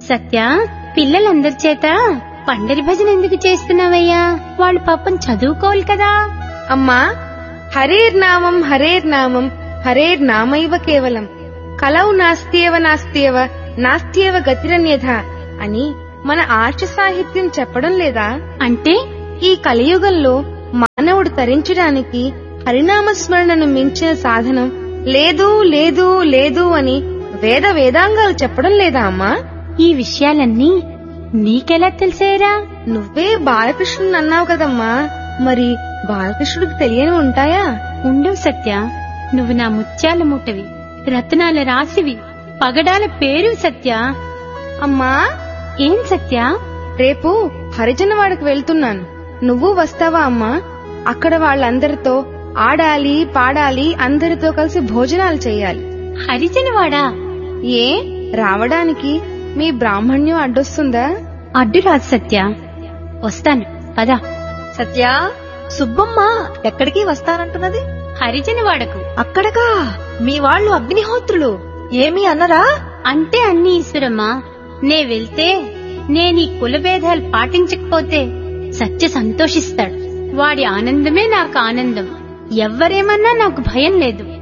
సత్య పిల్లలందరి చేత పండరి భజన ఎందుకు చేస్తున్నావయ్యా వాళ్ళు పాపం చదువుకోవాలి కదా అమ్మా హరేర్నామం హరేర్నామం హరేర్నామైవ కేవలం కలౌ నాస్త్యేవ నాస్త్యేవ నాస్త్యేవ గతిరన్యథ అని మన ఆర్ష సాహిత్యం చెప్పడం లేదా అంటే ఈ కలియుగంలో మానవుడు తరించడానికి హరినామస్మరణను మించిన సాధనం లేదు లేదు లేదు అని వేద వేదాంగాలు చెప్పడం లేదా అమ్మా ఈ విషయాలన్నీ నీకెలా తెలిసేరా నువ్వే బాలకృష్ణుని అన్నావు కదమ్మా మరి బాలకృష్ణుడికి తెలియని ఉంటాయా ఉండవు సత్య నువ్వు నా ముత్యాల మూటవి రత్నాల రాశివి పగడాల పేరు సత్య అమ్మా ఏం సత్య రేపు హరిజనవాడకు వెళ్తున్నాను నువ్వు వస్తావా అమ్మా అక్కడ వాళ్ళందరితో ఆడాలి పాడాలి అందరితో కలిసి భోజనాలు చేయాలి హరిజనవాడా ఏ రావడానికి మీ బ్రాహ్మణ్యం అడ్డొస్తుందా అడ్డు రాదు సత్య వస్తాను పద సత్య సుబ్బమ్మ ఎక్కడికి వస్తానంటున్నది హరిజనవాడకు అక్కడగా మీ వాళ్ళు అగ్నిహోత్రులు ఏమీ అన్నరా అంటే అన్ని ఈశ్వరమ్మా నే వెళ్తే నేను ఈ కులభేదాలు పాటించకపోతే సత్య సంతోషిస్తాడు వాడి ఆనందమే నాకు ఆనందం ఎవ్వరేమన్నా నాకు భయం లేదు